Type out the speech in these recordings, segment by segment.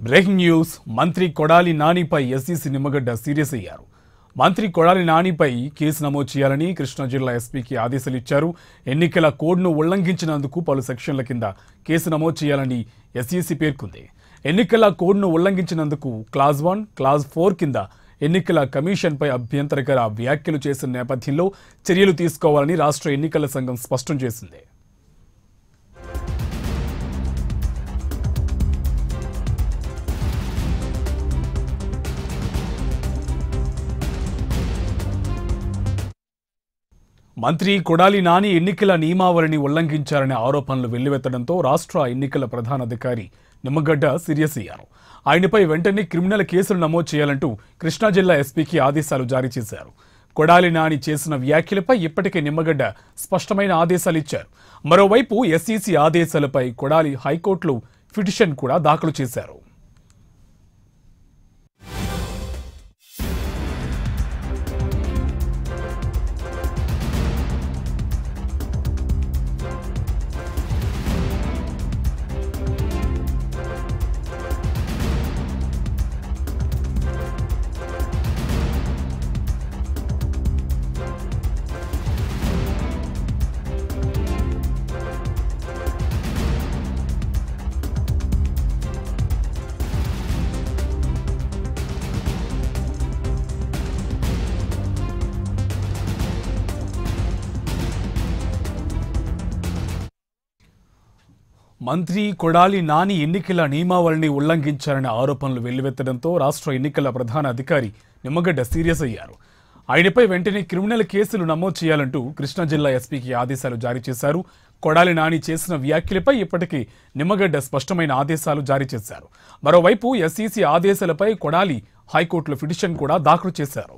breaking news మంత్రి కొడాలి నానిపై SEC Nimmagadda serious అయ్యారు మంత్రి కొడాలి నానిపై కేసు నమోదు చేయాలని కృష్ణా జిల్లా ఎస్పీకి ఆదేశాలు ఇచ్చారు ఎన్నికల కోడ్ను ఉల్లంఘించినందుకు పలు సెక్షన్ల కింద కేసు నమోదు చేయాలని ఎస్ఈసీ పేర్కొంది ఎన్నికల కోడ్ను ఉల్లంఘించినందుకు క్లాజ్ వన్ క్లాజ్ ఫోర్ కింద ఎన్నికల కమిషన్పై అభ్యంతరకర వ్యాఖ్యలు చేసిన నేపథ్యంలో చర్యలు తీసుకోవాలని రాష్ట్ర ఎన్నికల సంఘం స్పష్టం చేసింది మంత్రి కొడాలి నాని ఎన్నికల నియమావళిని ఉల్లంఘించారనే ఆరోపణలు వెల్లువెత్తడంతో రాష్ట్ర ఎన్నికల ప్రధానాధికారి నిమ్మగడ్డ సీరియస్ అయ్యారు ఆయనపై వెంటనే క్రిమినల్ కేసులు నమోదు చేయాలంటూ కృష్ణా జిల్లా ఎస్పీకి ఆదేశాలు జారీ చేశారు కొడాలి నాని చేసిన వ్యాఖ్యలపై ఇప్పటికే నిమ్మగడ్డ స్పష్టమైన ఆదేశాలు ఇచ్చారు మరోవైపు ఎస్ఈసీ ఆదేశాలపై కొడాలి హైకోర్టులో పిటిషన్ కూడా దాఖలు చేశారు మంత్రి కొడాలి నాని ఎన్నికల నియమావళిని ఉల్లంఘించారనే ఆరోపణలు వెల్లువెత్తడంతో రాష్ట్ర ఎన్నికల ప్రధాన అధికారి నిమ్మగడ్డ సీరియస్ అయ్యారు ఆయనపై వెంటనే క్రిమినల్ కేసులు నమోదు చేయాలంటూ కృష్ణా జిల్లా ఎస్పీకి ఆదేశాలు జారీ చేశారు కొడాలి నాని చేసిన వ్యాఖ్యలపై ఇప్పటికీ నిమ్మగడ్డ స్పష్టమైన ఆదేశాలు జారీ చేశారు మరోవైపు ఎస్ఈసీ ఆదేశాలపై కొడాలి హైకోర్టులో పిటిషన్ కూడా దాఖలు చేశారు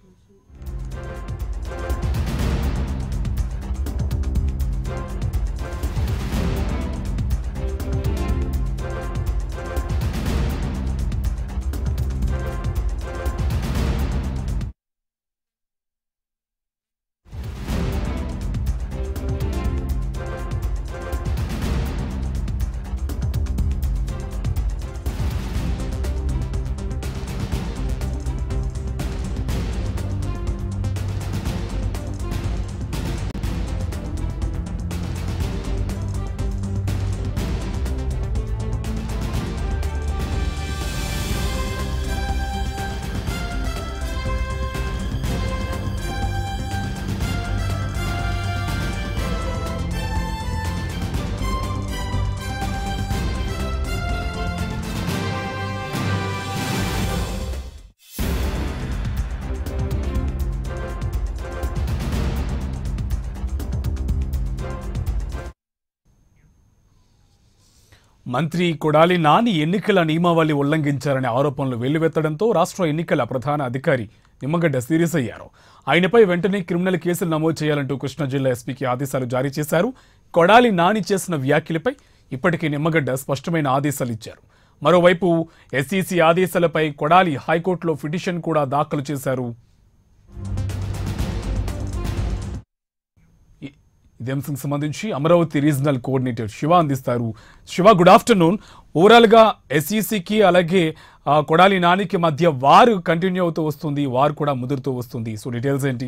మంత్రి కొడాలి నాని ఎన్నికల నియమావళి ఉల్లంఘించారనే ఆరోపణలు వెల్లువెత్తడంతో రాష్ట్ర ఎన్నికల ప్రధాన అధికారి నిమ్మగడ్డ సీరియస్ అయ్యారు ఆయనపై వెంటనే క్రిమినల్ కేసులు నమోదు చేయాలంటూ కృష్ణా జిల్లా ఎస్పీకి ఆదేశాలు జారీ చేశారు కొడాలి నాని చేసిన వ్యాఖ్యలపై ఇప్పటికే నిమ్మగడ్డ స్పష్టమైన ఆదేశాలు ఇచ్చారు మరోవైపు ఎస్ఈసీ ఆదేశాలపై కొడాలి హైకోర్టులో పిటిషన్ కూడా దాఖలు చేశారు ఈ- ఇదే అంశంకి సంబంధించి అమరావతి రీజనల్ కోఆర్డినేటర్ శివ అందిస్తారు శివ గుడ్ ఆఫ్టర్నూన్ ఓవరాల్ గా ఎస్ఈసికి అలాగే ఆ, కొడాలి నానికి మధ్య వారు కంటిన్యూ అవుతూ వస్తుంది వారు కూడా ముదురుతూ వస్తుంది సో డీటెయిల్స్ ఏంటి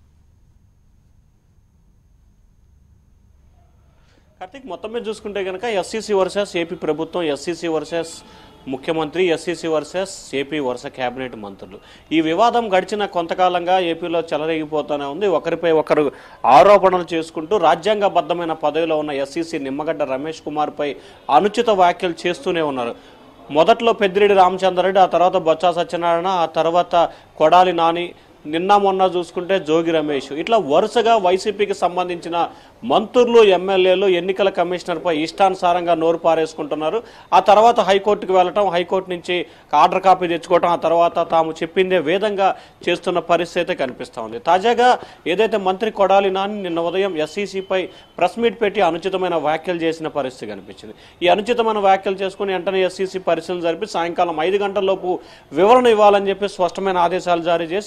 కార్తీక్ మొత్తం మీద చూసుకుంటే కనుక ఎస్సీసీ వర్సెస్ ఏపీ ప్రభుత్వం ఎస్సీసీ వర్సెస్ ముఖ్యమంత్రి ఎస్సీసీ వర్సెస్ ఏపీ వరుస కేబినెట్ మంత్రులు ఈ వివాదం గడిచిన కొంతకాలంగా ఏపీలో చెలరేగిపోతూనే ఉంది ఒకరిపై ఒకరు ఆరోపణలు చేసుకుంటూ రాజ్యాంగబద్ధమైన పదవిలో ఉన్న ఎస్సీసీ నిమ్మగడ్డ రమేష్ కుమార్పై అనుచిత వ్యాఖ్యలు చేస్తూనే ఉన్నారు మొదట్లో పెద్దిరెడ్డి రామచంద్రరెడ్డి ఆ తర్వాత బొత్స సత్యనారాయణ ఆ తర్వాత కొడాలి నాని నిన్న మొన్న చూసుకుంటే జోగి రమేష్ ఇట్లా వరుసగా వైసీపీకి సంబంధించిన మంత్రులు ఎమ్మెల్యేలు ఎన్నికల కమిషనర్పై ఇష్టానుసారంగా నోరు పారేసుకుంటున్నారు ఆ తర్వాత హైకోర్టుకు వెళ్ళటం హైకోర్టు నుంచి ఆర్డర్ కాపీ తెచ్చుకోవటం ఆ తర్వాత తాము చెప్పిందే వేదంగా చేస్తున్న పరిస్థితి అయితే కనిపిస్తూ ఉంది తాజాగా ఏదైతే మంత్రి కొడాలి నాని నిన్న ఉదయం ఎస్సీసీపై ప్రెస్ మీట్ పెట్టి అనుచితమైన వ్యాఖ్యలు చేసిన పరిస్థితి కనిపించింది ఈ అనుచితమైన వ్యాఖ్యలు చేసుకుని వెంటనే ఎస్సీసీ పరిశీలన జరిపి సాయంకాలం ఐదు గంటల లోపు వివరణ ఇవ్వాలని చెప్పి స్పష్టమైన ఆదేశాలు జారీ చేశారు అయితే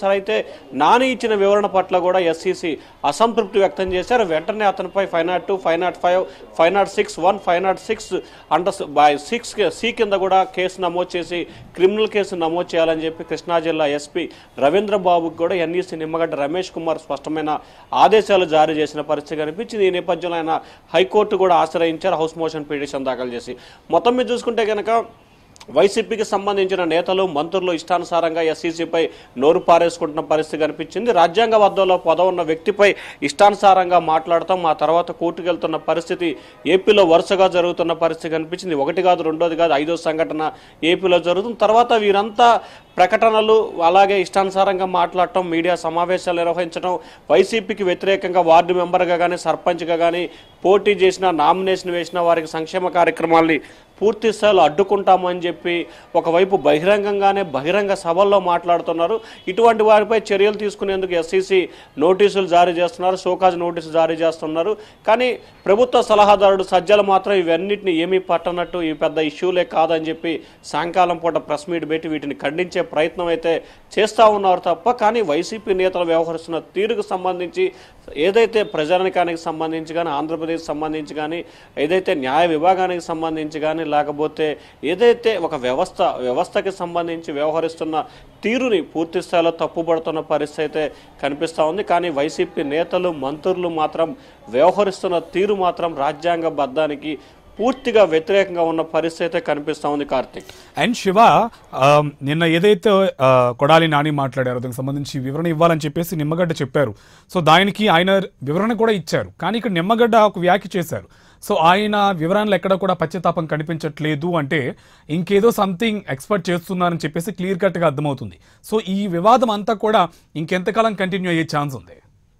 నాని ఇచ్చిన వివరణ పట్ల కూడా ఎస్సీసీ అసంతృప్తి వ్యక్తం చేశారు వెంటనే అతనిపై five nought two five nought five five nought six one five nought six under by six C కింద కూడా కేసు నమోదు చేసి క్రిమినల్ కేసు నమోదు చేయాలని చెప్పి కృష్ణా జిల్లా ఎస్పీ రవీంద్ర బాబుకి కూడా ఎన్ఈసీ నిమ్మగడ్డ రమేష్ కుమార్ స్పష్టమైన ఆదేశాలు జారీ చేసిన పరిస్థితి కనిపించింది ఈ నేపథ్యంలో ఆయన హైకోర్టు కూడా ఆశ్రయించారు హౌస్ మోషన్ పిటిషన్ దాఖలు చేసి మొత్తం మీద చూసుకుంటే కనుక వైసీపీకి సంబంధించిన నేతలు మంత్రులు ఇష్టానుసారంగా ఎస్సీసీపై నోరు పారేసుకుంటున్న పరిస్థితి కనిపించింది రాజ్యాంగ వద్దలో పదవి ఉన్న వ్యక్తిపై ఇష్టానుసారంగా మాట్లాడతాం ఆ తర్వాత కోర్టుకు వెళ్తున్న పరిస్థితి ఏపీలో వరుసగా జరుగుతున్న పరిస్థితి కనిపించింది ఒకటి కాదు రెండోది కాదు ఐదో సంఘటన ఏపీలో జరుగుతుంది తర్వాత వీరంతా ప్రకటనలు అలాగే ఇష్టానుసారంగా మాట్లాడటం మీడియా సమావేశాలు నిర్వహించడం వైసీపీకి వ్యతిరేకంగా వార్డు మెంబర్గా కానీ సర్పంచ్గా కానీ పోటీ చేసిన నామినేషన్ వేసిన వారికి సంక్షేమ కార్యక్రమాల్ని పూర్తి స్థాయిలో అడ్డుకుంటామని చెప్పి ఒకవైపు బహిరంగంగానే బహిరంగ సభల్లో మాట్లాడుతున్నారు ఇటువంటి వారిపై చర్యలు తీసుకునేందుకు ఎస్సీసీ నోటీసులు జారీ చేస్తున్నారు షోకాజ్ నోటీసులు జారీ చేస్తున్నారు కానీ ప్రభుత్వ సలహాదారుడు సజ్జలు మాత్రం ఇవన్నిటిని ఏమీ పట్టనట్టు ఈ పెద్ద ఇష్యూలే కాదని చెప్పి సాయంకాలం పూట ప్రెస్ మీట్ పెట్టి వీటిని ఖండించే ప్రయత్నం అయితే చేస్తూ ఉన్నారు తప్ప కానీ వైసీపీ నేతలు వ్యవహరిస్తున్న తీరుకు సంబంధించి ఏదైతే ప్రజానికానికి సంబంధించి కానీ ఆంధ్రప్రదేశ్ సంబంధించి కానీ ఏదైతే న్యాయ విభాగానికి సంబంధించి కానీ లేకపోతే ఏదైతే ఒక వ్యవస్థ వ్యవస్థకి సంబంధించి వ్యవహరిస్తున్న తీరుని పూర్తి స్థాయిలో తప్పుపడుతున్న పరిస్థితి అయితే కనిపిస్తూ ఉంది కానీ వైసీపీ నేతలు మంత్రులు మాత్రం వ్యవహరిస్తున్న తీరు మాత్రం రాజ్యాంగ బద్ధానికి పూర్తిగా వ్యతిరేకంగా ఉన్న పరిస్థితి అయితే కనిపిస్తూ ఉంది కార్తిక్ అండ్ శివ ఆ, నిన్న ఏదైతే ఆ, కొడాలి నాని మాట్లాడారో దానికి సంబంధించి వివరణ ఇవ్వాలని చెప్పేసి నిమ్మగడ్డ చెప్పారు సో దానికి ఆయన వివరణ కూడా ఇచ్చారు కానీ ఇక్కడ నిమ్మగడ్డ ఒక వ్యాఖ్య చేశారు సో ఆయన వివరణలు ఎక్కడ కూడా పశ్చాత్తాపం కనిపించట్లేదు అంటే ఇంకేదో సంథింగ్ ఎక్స్పెక్ట్ చేస్తున్నారని చెప్పేసి క్లియర్ కట్గా అర్థమవుతుంది సో ఈ వివాదం అంతా కూడా ఇంకెంతకాలం కంటిన్యూ అయ్యే ఛాన్స్ ఉంది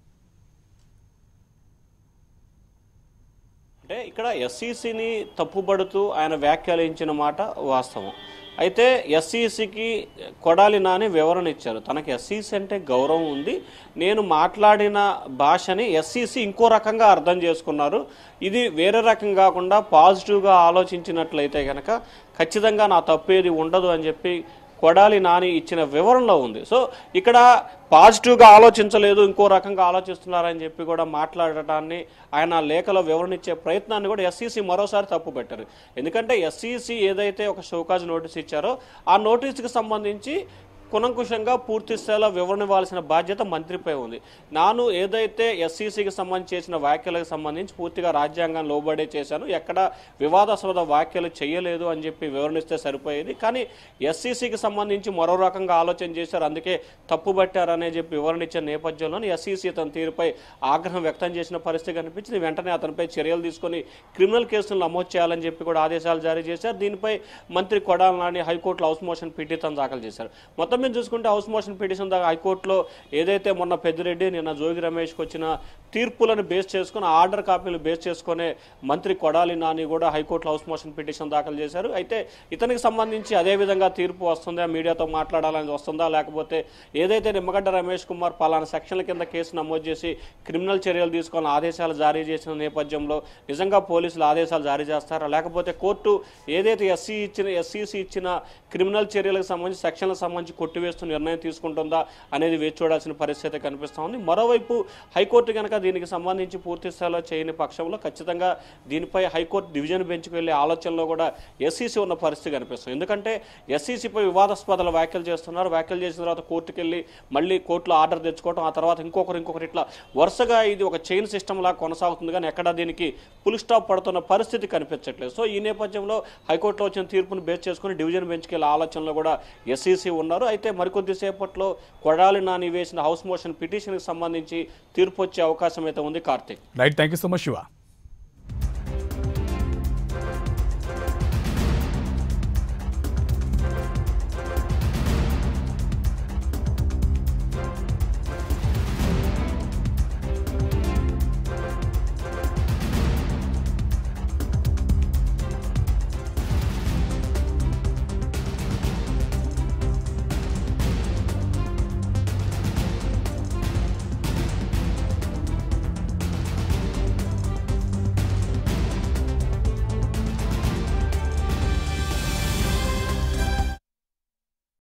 అంటే ఇక్కడ ఎస్ఈసిని తప్పుపడుతూ ఆయన వ్యాఖ్యానించిన మాట వాస్తవం అయితే ఎస్ఈసికి కొడాలి నాని వివరణ ఇచ్చారు తనకి ఎస్ఈసి అంటే గౌరవం ఉంది నేను మాట్లాడిన భాషని ఎస్ఈసి ఇంకో రకంగా అర్థం చేసుకున్నారు ఇది వేరే రకం కాకుండా పాజిటివ్గా ఆలోచించినట్లయితే కనుక ఖచ్చితంగా నా తప్పేది ఉండదు అని చెప్పి కొడాలి నాని ఇచ్చిన వివరణలో ఉంది సో ఇక్కడ పాజిటివ్గా ఆలోచించలేదు ఇంకో రకంగా ఆలోచిస్తున్నారని చెప్పి కూడా మాట్లాడటాన్ని ఆయన లేఖలో వివరణ ఇచ్చే ప్రయత్నాన్ని కూడా ఎస్సీసీ మరోసారి తప్పు పెట్టారు ఎందుకంటే ఎస్సీసీ ఏదైతే ఒక షోకాజ్ నోటీస్ ఇచ్చారో ఆ నోటీస్కి సంబంధించి కులంకుశంగా పూర్తి స్థాయిలో వివరణ ఇవ్వాల్సిన బాధ్యత మంత్రిపై ఉంది నాను ఏదైతే ఎస్సీసీకి సంబంధించి చేసిన వ్యాఖ్యలకు సంబంధించి పూర్తిగా రాజ్యాంగం లోబడే చేశాను ఎక్కడ వివాదాస్పద వ్యాఖ్యలు చేయలేదు అని చెప్పి వివరణిస్తే సరిపోయేది కానీ ఎస్సీసీకి సంబంధించి మరో రకంగా ఆలోచన చేశారు అందుకే తప్పు పట్టారనే చెప్పి వివరణ ఇచ్చిన నేపథ్యంలోనే ఎస్సీసీ తన తీరుపై ఆగ్రహం వ్యక్తం చేసిన పరిస్థితి కనిపించింది వెంటనే అతనిపై చర్యలు తీసుకొని క్రిమినల్ కేసులు నమోదు చేయాలని చెప్పి కూడా ఆదేశాలు జారీ చేశారు దీనిపై మంత్రి కొడాల నాని హైకోర్టులో హౌస్ మోషన్ పిటిషన్ దాఖలు చేశారు మొత్తం మీద చూసుకుంటే హౌస్ మోషన్ పిటిషన్ దాకా హైకోర్టులో ఏదైతే మొన్న పెద్దిరెడ్డి నిన్న జోగి రమేష్కి వచ్చిన తీర్పులను బేస్ చేసుకుని ఆర్డర్ కాపీలు బేస్ చేసుకునే మంత్రి కొడాలి నాని కూడా హైకోర్టులో హౌస్ మోషన్ పిటిషన్ దాఖలు చేశారు అయితే ఇతనికి సంబంధించి అదే విధంగా తీర్పు వస్తుందా మీడియాతో మాట్లాడాలని వస్తుందా లేకపోతే ఏదైతే నిమ్మగడ్డ రమేష్ కుమార్ పలానా సెక్షన్ల కింద కేసు నమోదు చేసి క్రిమినల్ చర్యలు తీసుకొని ఆదేశాలు జారీ చేసిన నేపథ్యంలో నిజంగా పోలీసులు ఆదేశాలు జారీ చేస్తారా లేకపోతే కోర్టు ఏదైతే ఎస్సీ ఇచ్చిన ఎస్సీసీ ఇచ్చిన క్రిమినల్ చర్యలకు సంబంధించి సెక్షన్లకు సంబంధించి కొట్టివేస్తూ నిర్ణయం తీసుకుంటుందా అనేది వేచి చూడాల్సిన పరిస్థితి కనిపిస్తూ ఉంది మరోవైపు హైకోర్టు కనుక దీనికి సంబంధించి పూర్తి స్థాయిలో చేయని పక్షంలో ఖచ్చితంగా దీనిపై హైకోర్టు డివిజన్ బెంచ్కి వెళ్ళే ఆలోచనలో కూడా ఎస్సీసీ ఉన్న పరిస్థితి కనిపిస్తుంది ఎందుకంటే ఎస్సీసీపై వివాదాస్పదాల వ్యాఖ్యలు చేస్తున్నారు వ్యాఖ్యలు చేసిన తర్వాత కోర్టుకు వెళ్ళి మళ్ళీ కోర్టులో ఆర్డర్ తెచ్చుకోవడం ఆ తర్వాత ఇంకొకరు ఇంకొకరు ఇట్లా వరుసగా ఇది ఒక చైన్ సిస్టమ్ లాగా కొనసాగుతుంది కానీ ఎక్కడ దీనికి పుల్ స్టాప్ పడుతున్న పరిస్థితి కనిపించట్లేదు సో ఈ నేపథ్యంలో హైకోర్టులో వచ్చిన తీర్పును బేస్ చేసుకుని డివిజన్ బెంచ్కి వెళ్ళే ఆలోచనలో కూడా ఎస్సీసీ ఉన్నారు అయితే మరికొద్దిసేపట్లో కొడాలి నాని వేసిన హౌస్ మోషన్ పిటిషన్కి సంబంధించి తీర్పు వచ్చే అవకాశం అయితే ఉంది Karthik right thank you so much Shiva